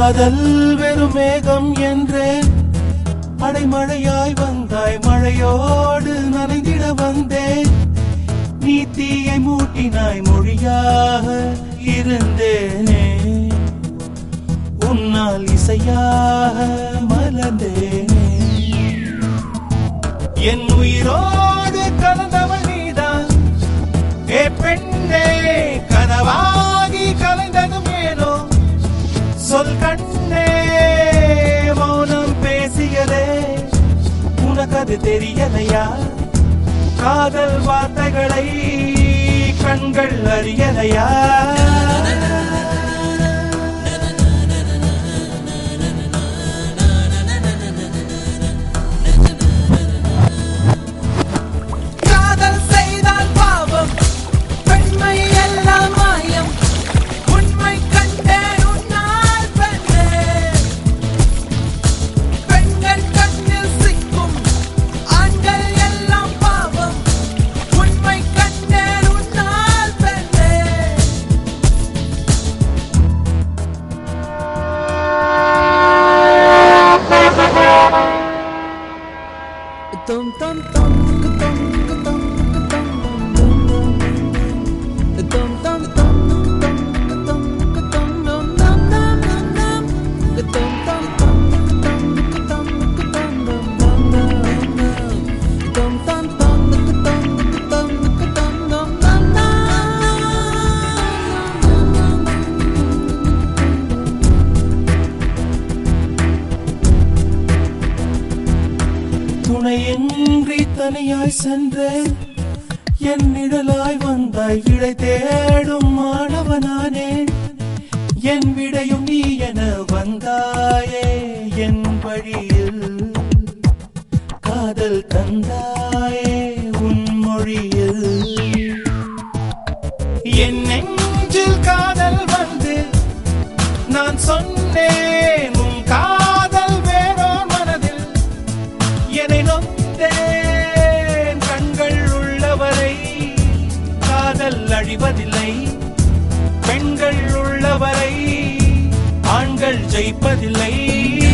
காதல் வெறும் மேகம் என்றேன் அடைமழையாய் வந்தாய் மழையோடு நனைந்திட வந்தேன் நீ தீயை மூட்டினாய் மொழியாக இருந்தேனே உன்னால் இசையாக மலர்ந்தேனே என் உயிரோடு கலந்தவள் நீதான் ஏ பெண்ணே கனவாகி கலைந்ததும் ஏனோ சொல் கண்ணே மௌனம் பேசியதே உனக்கது தெரியலையா காதல் வார்த்தைகளை கண்கள் அறியலையா காதல் செய்தால் பாவம் பெண்மை எல்லாம் மாயம் உண்மை கண்டேன் உன்னால் பெண்ணே பெண்கள் கண்ணில் சிக்கும் ஆண்கள் எல்லாம் பாவம் உண்மை கண்டேன் உன்னால் பெண்ணே Dum dum dum dum dum dum dum dum dum dum dum துணையின்றி தனியாய் சென்றேன் என் நிழலாய் வந்தாய் விடை தேடும் மாணவனானே என் விடையும் நீ என வந்தாயே என் வழியில் காதல் தந்தாயே உன் மொழியில் என் நெஞ்சில் காதல் வந்து நான் சொன்னேன் உன் காதல் வேறோ மனதில் என்னை நொந்தேன் கண்கள் உள்ளவரை காதல் அழிவதில்லை பெண்கள் உள்ளவரை ஆண்கள் ஜெயிப்பதில்லை